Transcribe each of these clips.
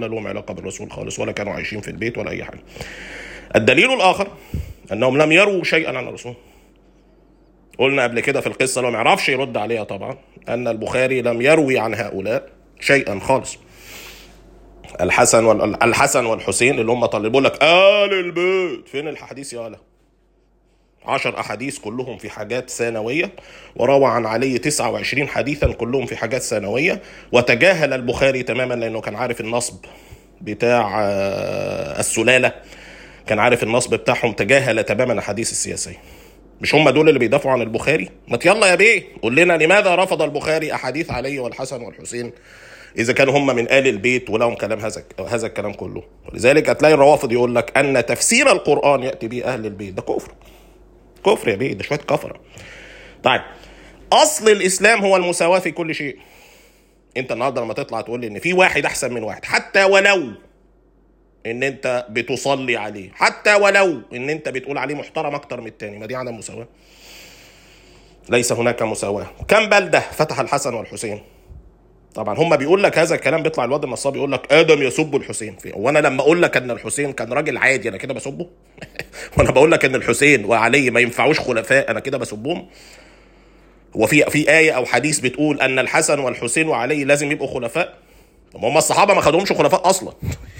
لا لهم علاقه بالرسول خالص ولا كانوا عايشين في البيت ولا اي حاجه الدليل الاخر انهم لم يروا شيئا عن الرسول قلنا قبل كده في القصه اللي ما يعرفش يرد عليها طبعا ان البخاري لم يروي عن هؤلاء شيئا خالص الحسن وال... الحسن والحسين اللي هم طالبوا لك آل البيت فين الحديث يا له عشر أحاديث كلهم في حاجات ثانوية وروى عن علي 29 حديثا كلهم في حاجات ثانوية وتجاهل البخاري تماما لأنه كان عارف النصب بتاع آه، السلالة كان عارف النصب بتاعهم تجاهل تماما الحديث السياسية مش هم دول اللي بيدافعوا عن البخاري ما يلا يا بيه قول لنا لماذا رفض البخاري أحاديث علي والحسن والحسين اذا كانوا هم من ال البيت ولهم كلام هذا هذا الكلام كله ولذلك هتلاقي الروافض يقول لك ان تفسير القران ياتي به اهل البيت ده كفر كفر يا بيه ده شويه كفره طيب اصل الاسلام هو المساواه في كل شيء انت النهارده لما تطلع تقول لي ان في واحد احسن من واحد حتى ولو ان انت بتصلي عليه حتى ولو ان انت بتقول عليه محترم اكتر من التاني ما دي عدم مساواه ليس هناك مساواه كم بلده فتح الحسن والحسين طبعا هم بيقول لك هذا الكلام بيطلع الواد النصاب يقول لك ادم يسب الحسين في وانا لما اقول لك ان الحسين كان راجل عادي انا كده بسبه وانا بقول لك ان الحسين وعلي ما ينفعوش خلفاء انا كده بسبهم هو في في ايه او حديث بتقول ان الحسن والحسين وعلي لازم يبقوا خلفاء طب هم الصحابه ما خدهمش خلفاء اصلا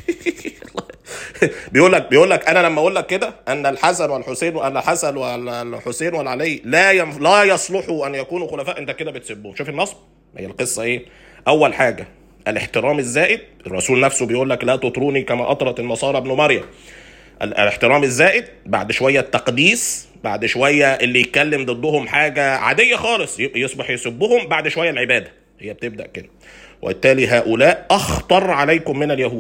بيقول لك بيقول لك انا لما اقول لك كده ان الحسن والحسين وان الحسن والحسين والعلي لا ينف... لا يصلحوا ان يكونوا خلفاء انت كده بتسبهم شوف النصب هي القصه ايه اول حاجه الاحترام الزائد الرسول نفسه بيقول لك لا تطروني كما اطرت النصارى ابن مريم الاحترام الزائد بعد شويه التقديس بعد شويه اللي يتكلم ضدهم حاجه عاديه خالص يصبح يسبهم بعد شويه العباده هي بتبدا كده وبالتالي هؤلاء اخطر عليكم من اليهود